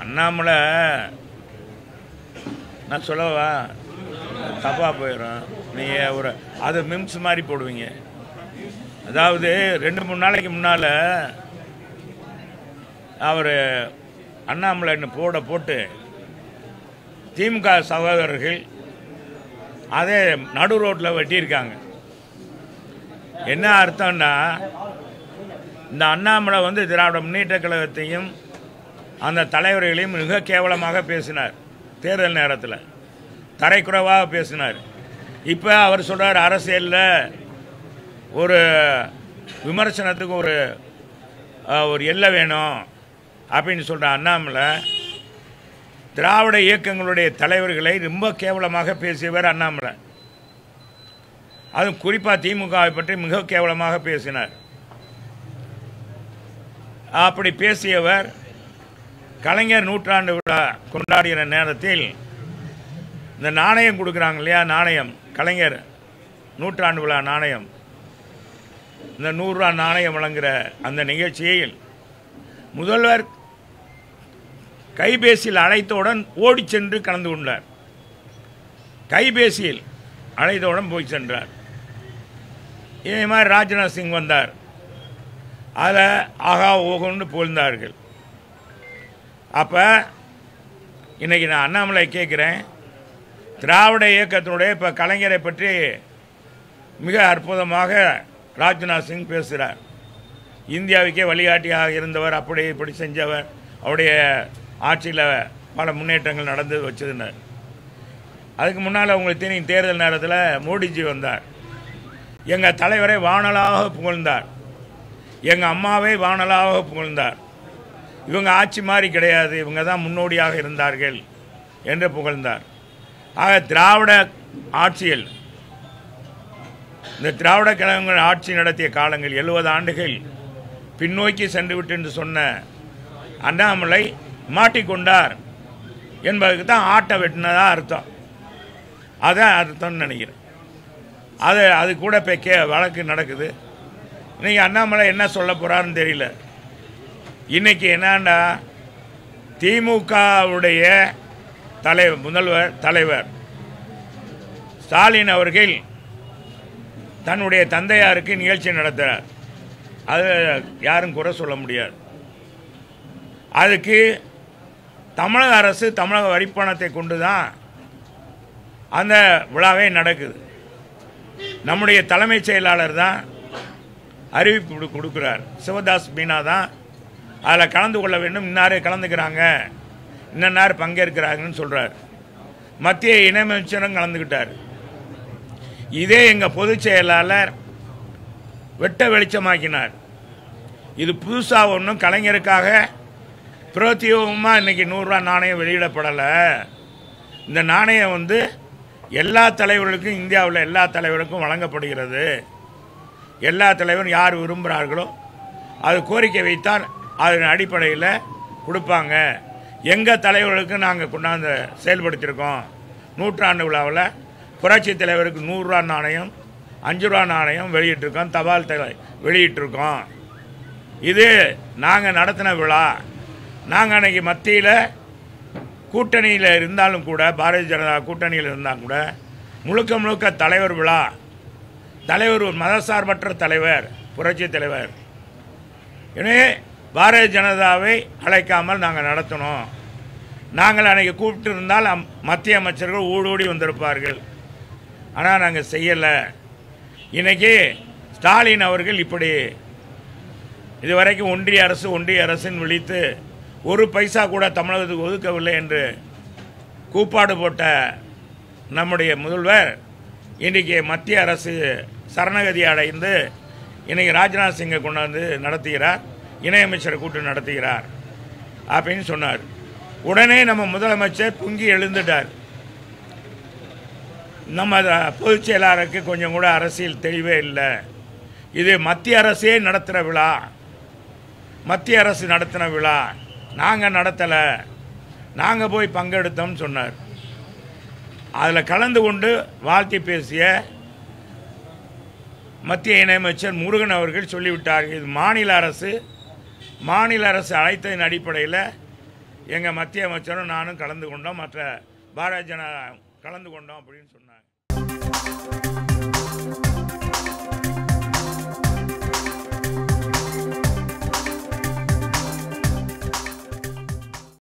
அண்ணாமலை நான் சொல்லவா தப்பாக போயிடும் நீங்கள் ஒரு அது மிம்ஸ் மாதிரி போடுவீங்க அதாவது ரெண்டு மூணு நாளைக்கு முன்னால் அவர் அண்ணாமலைன்னு போட போட்டு திமுக சகோதரர்கள் அதே நடு ரோட்டில் வெட்டியிருக்காங்க என்ன அர்த்தம்னா இந்த அண்ணாமலை வந்து திராவிட முன்னேற்ற கழகத்தையும் அந்த தலைவர்களையும் மிக கேவலமாக பேசினார் தேர்தல் நேரத்தில் தரைக்குறைவாக பேசினார் இப்போ அவர் சொல்றார் அரசியலில் ஒரு விமர்சனத்துக்கு ஒரு அஹ், ஒரு எல்லை வேணும் அப்படின்னு சொல்கிற அண்ணாமலை திராவிட இயக்கங்களுடைய தலைவர்களை ரொம்ப கேவலமாக பேசியவர் அண்ணாமலை அதுவும் குறிப்பாக திமுகவை பற்றி மிக கேவலமாக பேசினார் அப்படி பேசியவர் கலைஞர் நூற்றாண்டு விழா கொண்டாடுகிற நேரத்தில் இந்த நாணயம் கொடுக்குறாங்க இல்லையா நாணயம் கலைஞர் நூற்றாண்டு விழா நாணயம் இந்த நூறுரூவா நாணயம் வழங்குகிற அந்த நிகழ்ச்சியில் முதல்வர் கைபேசியில் அழைத்தவுடன் ஓடிச் சென்று கலந்து கொண்டார் கைபேசியில் அழைத்தவுடன் போய் சென்றார் இதே மாதிரி ராஜ்நாத் சிங் வந்தார் அதில் ஆகா ஓகோன்னு புகழ்ந்தார்கள் அப்போ இன்னைக்கு நான் அண்ணாமலை கேட்குறேன் திராவிட இயக்கத்தினுடைய இப்போ கலைஞரை பற்றி மிக அற்புதமாக ராஜ்நாத் சிங் பேசுகிறார் இந்தியாவுக்கே வழிகாட்டியாக இருந்தவர் அப்படி இப்படி செஞ்சவர் அவருடைய ஆட்சியில் பல முன்னேற்றங்கள் நடந்து வச்சதுன்னார் அதுக்கு முன்னால் உங்களுக்கு தெரியும் தேர்தல் நேரத்தில் மோடிஜி வந்தார் எங்கள் தலைவரை வானலாக புகழ்ந்தார் எங்கள் அம்மாவை வானலாக புகழ்ந்தார் இவங்க ஆட்சி மாதிரி கிடையாது இவங்க தான் முன்னோடியாக இருந்தார்கள் என்று புகழ்ந்தார் ஆக திராவிட ஆட்சியில் இந்த திராவிட கழகங்கள் ஆட்சி நடத்திய காலங்கள் எழுபது ஆண்டுகள் பின்னோக்கி சென்றுவிட்டு என்று சொன்ன அண்ணாமலை மாட்டிக்கொண்டார் என்பதுக்கு தான் ஆட்டை வெட்டினதா அர்த்தம் அதான் அர்த்தம்னு நினைக்கிறேன் அது அது கூட இப்போ கே வழக்கு நடக்குது இன்னைக்கு அண்ணாமலை என்ன சொல்ல போறாருன்னு தெரியல இன்னைக்கு என்னன்னா திமுகவுடைய தலைவர் முதல்வர் தலைவர் ஸ்டாலின் அவர்கள் தன்னுடைய தந்தையாருக்கு நிகழ்ச்சி நடத்துகிறார் அது யாரும் குறை சொல்ல முடியாது அதுக்கு தமிழக அரசு தமிழக வரிப்பணத்தை கொண்டு தான் அந்த விழாவே நடக்குது நம்முடைய தலைமைச் செயலாளர் தான் அறிவிப்பு கொடு- கொடுக்கிறார் சிவதாஸ் மீனா தான் அதில் கலந்து கொள்ள வேண்டும் இன்னாரே கலந்துக்கிறாங்க இன்னன்னார் பங்கேற்கிறாங்கன்னு சொல்கிறார் மத்திய இணையமைச்சரும் கலந்துக்கிட்டார் இதே எங்கள் பொதுச் செயலாளர் வெட்ட வெளிச்சமாக்கினார் இது புதுசாக ஒன்றும் கலைஞருக்காக பிரத்யோகமாக இன்னைக்கு நூறுரூவா நாணயம் வெளியிடப்படலை இந்த நாணயம் வந்து எல்லா தலைவர்களுக்கும் இந்தியாவில் எல்லா தலைவருக்கும் வழங்கப்படுகிறது எல்லா தலைவரும் யார் விரும்புகிறார்களோ அது கோரிக்கை வைத்தால் அதன் அடிப்படையில் கொடுப்பாங்க எங்கள் தலைவர்களுக்கு நாங்கள் கொண்டாந்து செயல்படுத்தியிருக்கோம் நூற்றாண்டு விழாவில் புரட்சி தலைவருக்கு நூறுரூவா நாணயம் அஞ்சு ரூபா நாணயம் வெளியிட்டிருக்கோம் தபால் தலை வெளியிட்டிருக்கோம் இது நாங்கள் நடத்தின விழா நாங்கள் அன்னைக்கு மத்தியில் கூட்டணியில் இருந்தாலும் கூட பாரதிய ஜனதா கூட்டணியில் இருந்தாலும் கூட முழுக்க முழுக்க தலைவர் விழா தலைவர் ஒரு மதசார்பற்ற தலைவர் புரட்சி தலைவர் எனவே பாரதிய ஜனதாவை அழைக்காமல் நாங்கள் நடத்தினோம் நாங்கள் அன்னைக்கு கூப்பிட்டு இருந்தால் அம்- மத்திய அமைச்சர்கள் ஊடோடி வந்திருப்பார்கள் ஆனால் நாங்கள் செய்யலை இன்னைக்கு ஸ்டாலின் அவர்கள் இப்படி இதுவரைக்கும் ஒன்றிய அரசு ஒன்றிய அரசின் விழித்து ஒரு பைசா கூட தமிழகத்துக்கு ஒதுக்கவில்லை என்று கூப்பாடு போட்ட நம்முடைய முதல்வர் இன்றைக்கு மத்திய அரசு சரணகதி அடைந்து இன்னைக்கு ராஜ்நாத் சிங்கை கொண்டு வந்து நடத்துகிறார் இணையமைச்சர் கூட்டம் நடத்துகிறார் அப்படின்னு சொன்னார் உடனே நம்ம முதலமைச்சர் பொங்கி எழுந்துட்டார் நம்ம த- பொதுச் செயலாளருக்கு கொஞ்சம் கூட அரசியல் தெளிவே இல்லை இது மத்திய அரசே நடத்துகிற விழா மத்திய அரசு நடத்தின விழா நாங்கள் நடத்தலை நாங்கள் போய் பங்கெடுத்தோம்னு சொன்னார் அதில் கலந்து கொண்டு வாழ்த்தி பேசிய மத்திய இணையமைச்சர் முருகன் அவர்கள் சொல்லிவிட்டார்கள் இது மாநில அரசு மாநில அரசு அழைத்ததின் அடிப்படையில் எங்கள் மத்திய அமைச்சரும் நானும் கலந்து கொண்டோம் மற்ற பாரதிய ஜனதா கலந்து கொண்டோம் அப்படின்னு சொன்னாங்க